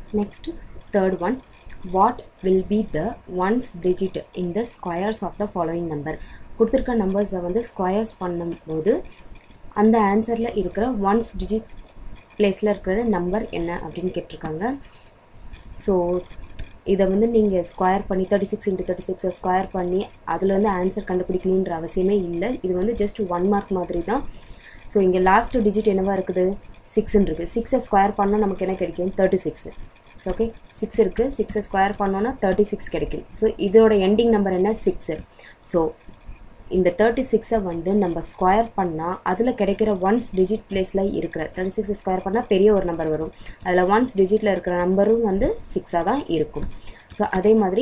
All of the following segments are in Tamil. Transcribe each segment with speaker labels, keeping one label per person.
Speaker 1: next third one what will be the ones digit in the squares of the following number கொடுத்துருக்க நம்பர்ஸை வந்து ஸ்கொயர்ஸ் பண்ணும்போது அந்த ஆன்சரில் இருக்கிற ஒன்ஸ் டிஜிட்ஸ் பிளேஸில் இருக்கிற நம்பர் என்ன அப்படின்னு கேட்டிருக்காங்க ஸோ இதை வந்து நீங்கள் ஸ்கொயர் பண்ணி தேர்ட்டி சிக்ஸ் இன்ட்டு தேர்ட்டி சிக்ஸை ஸ்கொயர் பண்ணி அதில் வந்து ஆன்சர் கண்டுபிடிக்கணுன்ற அவசியமே இல்லை இது வந்து ஜஸ்ட் ஒன் மார்க் மாதிரி தான் ஸோ இங்கே லாஸ்ட் டிஜிட் என்னவா இருக்குது சிக்ஸ்ன்னு இருக்குது சிக்ஸை ஸ்கொயர் பண்ணால் நமக்கு என்ன கிடைக்கும் thirty six so okay six இருக்குது சிக்ஸை ஸ்கொயர் பண்ணோன்னா தேர்ட்டி சிக்ஸ் கிடைக்கும் ஸோ இதோட எண்டிங் நம்பர் என்ன சிக்ஸு ஸோ இந்த தேர்ட்டி சிக்ஸை வந்து நம்ம ஸ்கொயர் பண்ணால் அதில் கிடைக்கிற ஒன்ஸ் டிஜிட் பிளேஸில் இருக்கிற தேர்ட்டி சிக்ஸை ஸ்கொயர் பண்ணால் பெரிய ஒரு நம்பர் வரும் அதில் ஒன்ஸ் டிஜிட்டில் இருக்கிற நம்பரும் வந்து சிக்ஸாக தான் இருக்கும் ஸோ அதே மாதிரி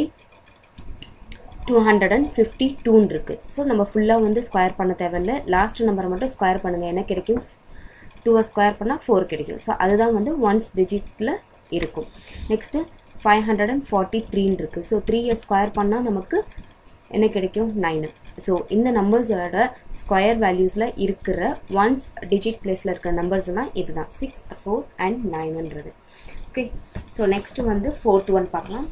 Speaker 1: டூ ஹண்ட்ரட் அண்ட் ஃபிஃப்டி டூன்னு இருக்குது ஸோ நம்ம ஃபுல்லாக வந்து ஸ்கொயர் பண்ண தேவையில்ல லாஸ்ட் நம்பரை மட்டும் ஸ்கொயர் பண்ணுங்கள் என்ன கிடைக்கும் டூவை ஸ்கொயர் பண்ணால் ஃபோர் கிடைக்கும் ஸோ அதுதான் வந்து ஒன்ஸ் டிஜிட்டில் இருக்கும் next five hundred and forty த்ரீன்னு இருக்குது ஸோ த்ரீயை ஸ்கொயர் பண்ணால் நமக்கு என்ன கிடைக்கும் நைனு ஸோ இந்த நம்பர்ஸோட ஸ்கொயர் வேல்யூஸில் இருக்கிற ஒன்ஸ் டிஜிட் பிளேஸில் இருக்கிற நம்பர்ஸ் எல்லாம் இதுதான் சிக்ஸ் ஃபோர் அண்ட் நைனுன்றது ஓகே ஸோ நெக்ஸ்ட்டு வந்து ஃபோர்த் ஒன் பார்க்கலாம்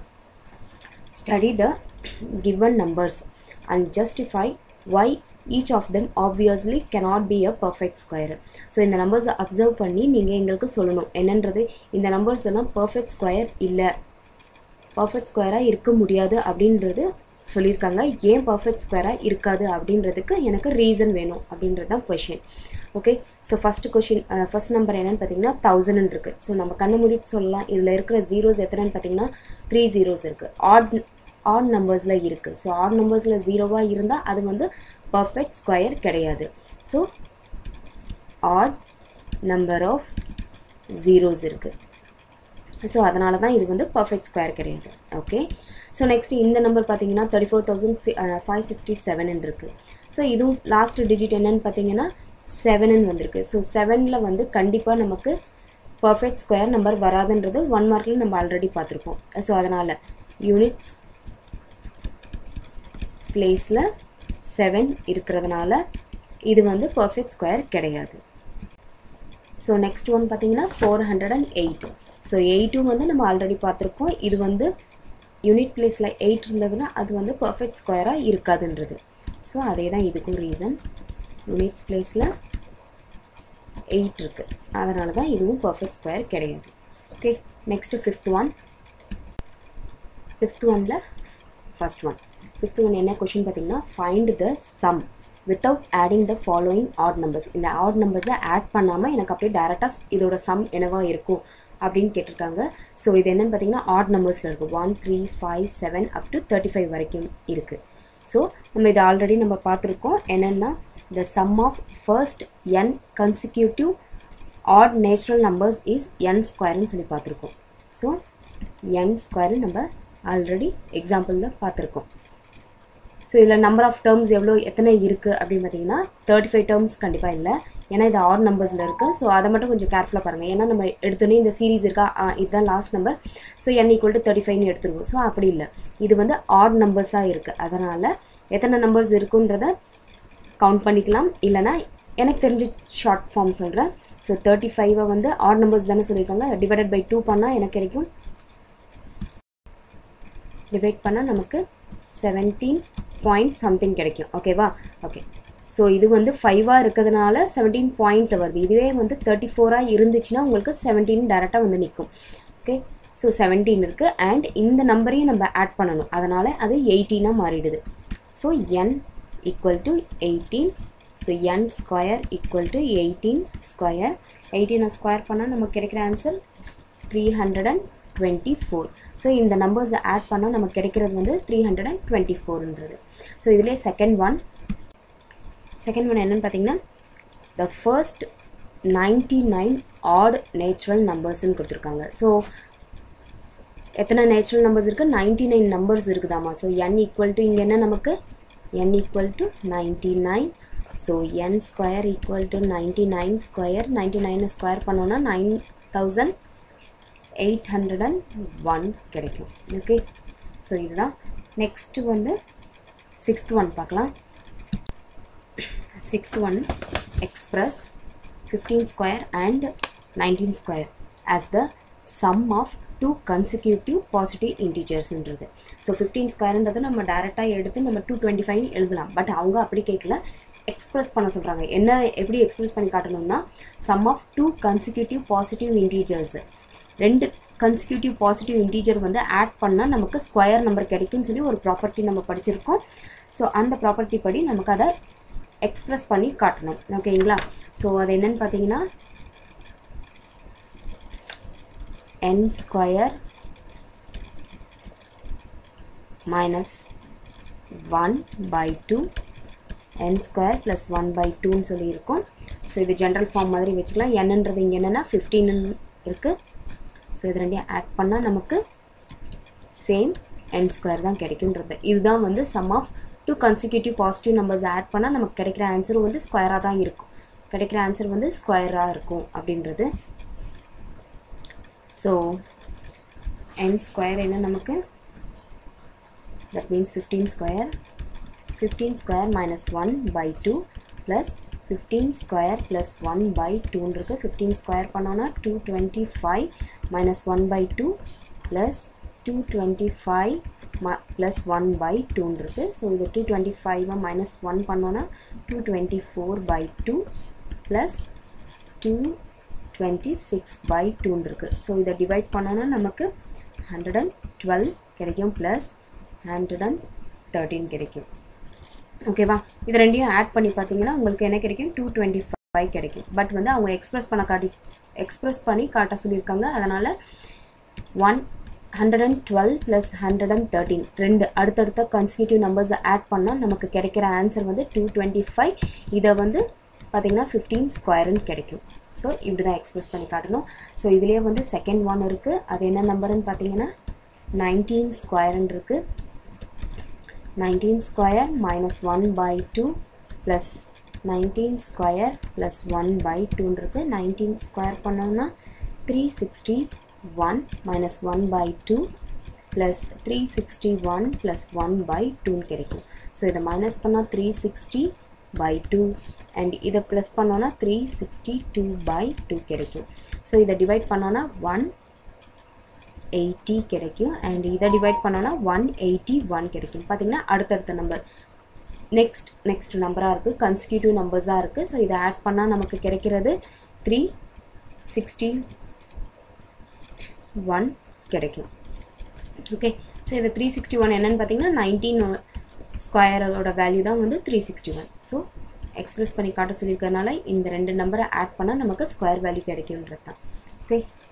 Speaker 1: study the given numbers and justify why each of them obviously cannot be a perfect square so இந்த நம்பர்ஸை அப்சர்வ் பண்ணி நீங்கள் எங்களுக்கு சொல்லணும் என்னன்றது இந்த நம்பர்ஸ் எல்லாம் பர்ஃபெக்ட் ஸ்கொயர் இல்லை பர்ஃபெக்ட் ஸ்கொயராக இருக்க முடியாது அப்படின்றது சொல்லியிருக்காங்க ஏன் பர்ஃபெக்ட் ஸ்கொயராக இருக்காது அப்படின்றதுக்கு எனக்கு ரீசன் வேணும் அப்படின்றது தான் question okay so first question first number என்னன்னு பார்த்தீங்கன்னா தௌசண்ட் இருக்குது ஸோ நம்ம கண்ணு மூடிட்டு சொல்லலாம் இதில் இருக்கிற ஜீரோஸ் எத்தனைன்னு பார்த்தீங்கன்னா த்ரீ ஜீரோஸ் இருக்குது ஆட் ஆட் நம்பர்ஸில் இருக்குது ஸோ ஆட் நம்பர்ஸில் ஜீரோவாக இருந்தால் அது வந்து பர்ஃபெக்ட் ஸ்கொயர் கிடையாது so odd number of zeros இருக்குது ஸோ அதனால தான் இது வந்து பர்ஃபெக்ட் ஸ்கொயர் கிடையாது ஓகே ஸோ நெக்ஸ்ட் இந்த நம்பர் பார்த்தீங்கன்னா thirty four thousand five sixty seven இருக்குது ஸோ இதுவும் லாஸ்ட் டிஜிட் என்னன்னு பார்த்தீங்கன்னா செவனுன்னு வந்திருக்கு ஸோ செவனில் வந்து கண்டிப்பாக நமக்கு பர்ஃபெக்ட் ஸ்கொயர் நம்பர் வராதுன்றது ஒன் மார்க்கில் நம்ம ஆல்ரெடி பார்த்துருப்போம் ஸோ அதனால் யூனிட்ஸ் பிளேஸில் செவன் இருக்கிறதுனால இது வந்து பர்ஃபெக்ட் ஸ்கொயர் கிடையாது ஸோ நெக்ஸ்ட் ஒன் பார்த்தீங்கன்னா four hundred and eight so எயிட்டும் வந்து நம்ம ஆல்ரெடி பார்த்துருக்கோம் இது வந்து யூனிட் பிளேஸில் எயிட் இருந்ததுன்னா அது வந்து பர்ஃபெக்ட் ஸ்கொயராக இருக்காதுன்றது ஸோ அதே தான் இதுக்கும் ரீசன் யூனிட்ஸ் பிளேஸில் எயிட் இருக்குது அதனால தான் இதுவும் பர்ஃபெக்ட் ஸ்கொயர் கிடையாது okay next fifth one fifth ஒனில் ஃபஸ்ட் ஒன் ஃபிஃப்த் ஒன் என்ன கொஷின் பார்த்தீங்கன்னா find the sum without adding the following odd numbers இந்த ஆட் நம்பர்ஸை ஆட் பண்ணாமல் எனக்கு அப்படியே டேரெக்டாக இதோட சம் என்னவா இருக்கும் அப்படின்னு கேட்டிருக்காங்க ஸோ இது என்னென்னு பார்த்தீங்கன்னா ஆட் நம்பர்ஸில் இருக்குது one three five seven up to thirty five வரைக்கும் இருக்குது ஸோ நம்ம இது ஆல்ரெடி நம்ம பார்த்துருக்கோம் என்னென்னா the sum of first n consecutive odd natural numbers is n ஸ்கொயர்னு சொல்லி பார்த்துருக்கோம் ஸோ என் ஸ்கொயர்னு நம்ம ஆல்ரெடி எக்ஸாம்பிளில் பார்த்துருக்கோம் ஸோ இதில் நம்பர் ஆஃப் டேர்ம்ஸ் எவ்வளோ எத்தனை இருக்குது அப்படின்னு பார்த்தீங்கன்னா தேர்ட்டி ஃபைவ் டேர்ம்ஸ் கண்டிப்பாக இல்லை ஏன்னா இது ஆட் நம்பர்ஸில் இருக்குது ஸோ அதை மட்டும் கொஞ்சம் கேர்ஃபுல்லாக பாருங்கள் ஏன்னா நம்ம எடுத்தோன்னே இந்த சீரீஸ் இருக்கா ஆ, இதுதான் last number so N equal to thirty ஃபைவ்னு எடுத்துருவோம் ஸோ அப்படி இல்லை இது வந்து ஆட் நம்பர்ஸாக இருக்குது அதனால் எத்தனை நம்பர்ஸ் இருக்குன்றத கவுண்ட் பண்ணிக்கலாம் இல்லைனா எனக்கு தெரிஞ்ச ஷார்ட் ஃபார்ம் சொல்கிறேன் ஸோ தேர்ட்டி ஃபைவை வந்து ஆட் நம்பர்ஸ் தானே சொல்லியிருக்காங்க டிவைடட் பை டூ பண்ணால் எனக்கு கிடைக்கும் டிவைட் பண்ணால் நமக்கு செவன்டீன் பாயிண்ட் சம்திங் கிடைக்கும் ஓகேவா ஓகே ஸோ இது வந்து ஃபைவாக இருக்கிறதுனால செவன்டீன் பாயிண்ட் வருது இதுவே வந்து தேர்ட்டி ஃபோராக இருந்துச்சுன்னா உங்களுக்கு செவன்டீன் டேரெக்டாக வந்து நிற்கும் ஓகே ஸோ செவன்டீன் இருக்குது அண்ட் இந்த நம்பரையும் நம்ம ஆட் பண்ணணும் அதனால் அது எயிட்டீனாக மாறிடுது so N equal to eighteen so N square equal to eighteen square எயிட்டீனை ஸ்கொயர் பண்ணால் நமக்கு கிடைக்கிற answer three hundred and twenty four so இந்த நம்பர்ஸை ஆட் பண்ணால் நமக்கு கிடைக்கிறது வந்து த்ரீ ஹண்ட்ரட் அண்ட் டுவெண்ட்டி ஃபோர்ன்றது ஸோ இதிலே செகண்ட் ஒன் செகண்ட் ஒன் என்னன்னு பார்த்தீங்கன்னா the first ninety nine odd natural நம்பர்ஸ்னு கொடுத்துருக்காங்க ஸோ எத்தனை நேச்சுரல் நம்பர்ஸ் இருக்குது நைன்டி நைன் நம்பர்ஸ் இருக்குதாமா ஸோ என் ஈக்குவல் டு இங்கே என்ன நமக்கு N equal to ninety nine so N square equal to ninety nine square ninety நைனை ஸ்கொயர் பண்ணோன்னா nine thousand eight hundred and one கிடைக்கும் ஓகே ஸோ இதுதான் நெக்ஸ்ட்டு வந்து சிக்ஸ்த் ஒன் பார்க்கலாம் sixth one express fifteen square and nineteen square as the sum of two consecutive positive இன்டீஜர்ஸ்ன்றது ஸோ ஃபிஃப்டீன் ஸ்கொயர்ன்றது நம்ம டேரெக்டாக எடுத்து நம்ம டூ டுவெண்ட்டி ஃபைவ் எழுதலாம் பட் அவங்க அப்படி கேட்கல எக்ஸ்பிரஸ் பண்ண சொல்கிறாங்க என்ன எப்படி எக்ஸ்பிரஸ் பண்ணி காட்டணும்னா sum of two consecutive positive integers ரெண்டு கன்சிக்யூட்டிவ் பாசிட்டிவ் இன்டீஜர் வந்து ஆட் பண்ணால் நமக்கு ஸ்கொயர் நம்பர் கிடைக்கும்னு சொல்லி ஒரு ப்ராப்பர்ட்டி நம்ம படிச்சிருக்கோம் ஸோ அந்த ப்ராப்பர்ட்டி படி நமக்கு அதை எக்ஸ்பிரஸ் பண்ணி காட்டணும் ஓகேங்களா ஸோ அது என்னன்னு பார்த்தீங்கன்னா n square minus 1 by 2 n square plus 1 by 2 ன்னு சொல்லியிருக்கோம் ஸோ இது ஜென்ரல் ஃபார்ம் மாதிரி வச்சுக்கலாம் என்னன்றது இங்கே என்னென்னா ஃபிஃப்டீன் இருக்குது ஸோ இது ரெண்டையும் ஆட் பண்ணால் நமக்கு சேம் n ஸ்கொயர் தான் கிடைக்குன்றது இதுதான் வந்து sum of two consecutive positive numbers add பண்ணால் நமக்கு கிடைக்கிற ஆன்சர் வந்து ஸ்கொயராக தான் இருக்கும் கிடைக்கிற ஆன்சர் வந்து ஸ்கொயராக இருக்கும் அப்படின்றது ஸோ n ஸ்கொயர் என்ன நமக்கு that means fifteen square fifteen square minus one by two plus fifteen square plus one by டூன்னு இருக்குது ஃபிஃப்டீன் ஸ்கொயர் பண்ணோன்னா two twenty five minus one by two plus two twenty five ம ப்ளஸ் ஒன் பை டூன்னு இருக்குது ஸோ இது டூ டுவெண்ட்டி ஃபைவை மைனஸ் ஒன் பண்ணோன்னா two twenty four by two plus two twenty six by டூன்னு இருக்குது ஸோ இதை டிவைட் பண்ணோன்னா நமக்கு ஹண்ட்ரட் அண்ட் டுவெல் கிடைக்கும் ப்ளஸ் ஹண்ட்ரட் அண்ட் தேர்ட்டின் கிடைக்கும் ஓகேவா இது ரெண்டையும் ஆட் பண்ணி பார்த்தீங்கன்னா உங்களுக்கு என்ன கிடைக்கும் டூ டுவெண்ட்டி ஃபைவ் கிடைக்கும் பட் வந்து அவங்க எக்ஸ்பிரஸ் பண்ண காட்டி எக்ஸ்பிரஸ் பண்ணி காட்ட சொல்லியிருக்காங்க அதனால் one hundred and twelve plus hundred and thirteen ரெண்டு அடுத்தடுத்த கன்சிக்யூட்டிவ் நம்பர்ஸை ஆட் பண்ணால் நமக்கு கிடைக்கிற ஆன்சர் வந்து டூ டுவெண்ட்டி ஃபைவ் இதை வந்து பார்த்திங்கன்னா ஃபிஃப்டீன் ஸ்கொயருன்னு கிடைக்கும் ஸோ இப்படி தான் எக்ஸ்பிரஸ் பண்ணி காட்டணும் ஸோ இதுலேயே வந்து செகண்ட் ஒன் இருக்குது அது என்ன நம்பருன்னு பார்த்தீங்கன்னா நைன்டீன் ஸ்கொயருன்னு இருக்குது nineteen square minus one by two plus nineteen square plus one by டூன்னு இருக்குது நைன்டீன் ஸ்கொயர் பண்ணோம்னா three sixty one minus one by two plus three sixty one plus one by டூன்னு கிடைக்கும் ஸோ இதை மைனஸ் பண்ணால் three sixty by two and இதை ப்ளஸ் பண்ணோன்னா three sixty two by two கிடைக்கும் ஸோ இதை டிவைட் பண்ணோன்னா ஒன் எயிட்டி கிடைக்கும் அண்ட் இதை டிவைட் பண்ணோன்னா ஒன் எயிட்டி ஒன் கிடைக்கும் பார்த்தீங்கன்னா அடுத்தடுத்த நம்பர் நெக்ஸ்ட் நெக்ஸ்ட் நம்பராக இருக்குது கன்சிக்யூட்டிவ் நம்பர்ஸாக இருக்குது ஸோ இதை ஆட் பண்ணால் நமக்கு கிடைக்கிறது த்ரீ சிக்ஸ்டி ஒன் கிடைக்கும் ஓகே ஸோ இதை த்ரீ சிக்ஸ்டி ஒன் என்னன்னு பார்த்தீங்கன்னா நைன்டீன் ஸ்கொயரோட வேல்யூ தான் வந்து three sixty one so express பண்ணி காட்ட சொல்லியிருக்கறனால இந்த ரெண்டு நம்பரை ஆட் பண்ணால் நமக்கு ஸ்கொயர் வேல்யூ கிடைக்குன்றது தான் ஓகே